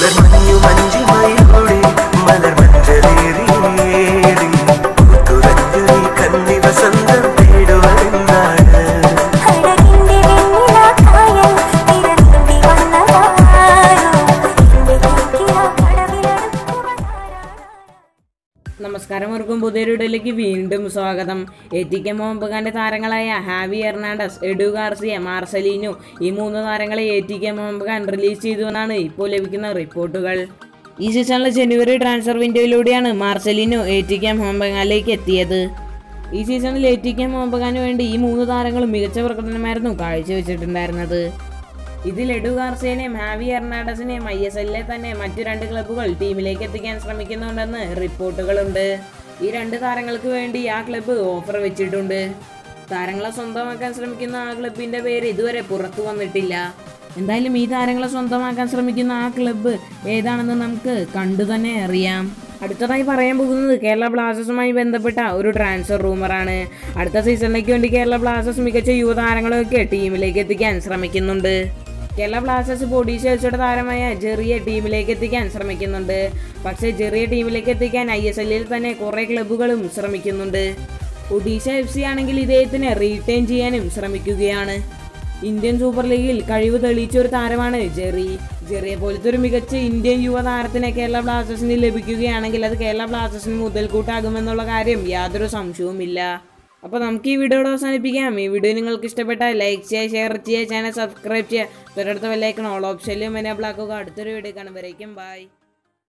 മലർ മഞ്ഞു മഞ്ചു മയിലൂടെ മലർ മഞ്ചലേറി തുറഞ്ഞൊരു കന്നി വസന്തം തേടുവതെന്നാണ് അഴകിന്റെ വെണ്ണിലാക്കായൽ തിരനീന്തി വന്നതാരോ എന്റെ കിക്കില കടവിലടുക്കുവതാരാണ് നമസ്കാരം ഓർക്കും പുതിയൊരു വീഡിയോയിലേക്ക് വീണ്ടും സ്വാഗതം എത്തിക്ക മോഹൻബഗാന്റെ താരങ്ങളായ Javi Hernandez Edu Garcia Marcelinho ഈ മൂന്ന് താരങ്ങളെ എത്തിക്ക മോഹൻബഗാൻ റിലീസ് ചെയ്തുവെന്നാണ് ഇപ്പോൾ ലഭിക്കുന്ന റിപ്പോർട്ടുകൾ ഈ സീസണിലെ ജനുവരി ട്രാൻസ്ഫർ വിൻഡോയിലൂടെയാണ് മാർസലീനു എത്തിക്ക മോഹൻബഗാനിലേക്ക് എത്തിയത് ഈ സീസണിൽ എത്തിക്ക മോഹൻബഗാന് വേണ്ടി ഈ മൂന്ന് താരങ്ങളും മികച്ച പ്രകടനമായിരുന്നു കാഴ്ചവെച്ചിട്ടുണ്ടായിരുന്നത് ഇതിൽ എഡു ഗാർസിയനെയും ഹാവി എർണാഡസിനെയും ഐ എസ് എല്ലിലെ തന്നെ മറ്റു രണ്ട് ക്ലബ്ബുകൾ ടീമിലേക്ക് എത്തിക്കാൻ ശ്രമിക്കുന്നുണ്ടെന്ന് റിപ്പോർട്ടുകളുണ്ട് ഈ രണ്ട് താരങ്ങൾക്ക് വേണ്ടി ആ ക്ലബ്ബ് ഓഫർ വെച്ചിട്ടുണ്ട് താരങ്ങളെ സ്വന്തമാക്കാൻ ശ്രമിക്കുന്ന ആ ക്ലബിന്റെ പേര് ഇതുവരെ പുറത്തു വന്നിട്ടില്ല എന്തായാലും ഈ താരങ്ങളെ സ്വന്തമാക്കാൻ ശ്രമിക്കുന്ന ആ ക്ലബ്ബ് ഏതാണെന്ന് നമുക്ക് കണ്ടു തന്നെ അറിയാം അടുത്തതായി പറയാൻ പോകുന്നത് കേരള ബ്ലാസ്റ്റേഴ്സുമായി ബന്ധപ്പെട്ട ഒരു ട്രാൻസ്ഫർ റൂമറാണ് അടുത്ത സീസണിലേക്ക് വേണ്ടി കേരള ബ്ലാസ്റ്റേഴ്സ് മികച്ച യുവതാരങ്ങളെയൊക്കെ ടീമിലേക്ക് എത്തിക്കാൻ ശ്രമിക്കുന്നുണ്ട് കേരള ബ്ലാസ്റ്റേഴ്സ് ഒഡീഷ എഫ്സിയുടെ താരമായ ജെറിയെ ടീമിലേക്ക് എത്തിക്കാൻ ശ്രമിക്കുന്നുണ്ട് പക്ഷേ ജെറിയെ ടീമിലേക്ക് എത്തിക്കാൻ ഐ എസ് എല്ലിൽ തന്നെ കുറേ ക്ലബ്ബുകളും ശ്രമിക്കുന്നുണ്ട് ഒഡീഷ എഫ് സി ആണെങ്കിൽ ഇദ്ദേഹത്തിനെ റീറ്റെയിൻ ചെയ്യാനും ശ്രമിക്കുകയാണ് ഇന്ത്യൻ സൂപ്പർ ലീഗിൽ കഴിവ് തെളിയിച്ച ഒരു താരമാണ് ജെറി ജെറിയെ പോലത്തെ ഒരു മികച്ച ഇന്ത്യൻ യുവതാരത്തിനെ കേരള ബ്ലാസ്റ്റേഴ്സിന് ലഭിക്കുകയാണെങ്കിൽ അത് കേരള ബ്ലാസ്റ്റേഴ്സിന് മുതൽക്കൂട്ടാകുമെന്നുള്ള കാര്യം യാതൊരു സംശയവുമില്ല അപ്പോൾ നമുക്ക് ഈ വീഡിയോയുടെ അവസാനിപ്പിക്കാം ഈ വീഡിയോ നിങ്ങൾക്ക് ഇഷ്ടപ്പെട്ടാൽ ലൈക്ക് ചെയ്യുക ഷെയർ ചെയ്യുക ചാനൽ സബ്സ്ക്രൈബ് ചെയ്യുക തൊട്ടടുത്ത വല്ലൈക്കൺ ഓൾ ഓപ്ഷനിലും എനേബിൾ ആക്കുക അടുത്തൊരു വീഡിയോ കാണുമ്പോഴേക്കും ബൈ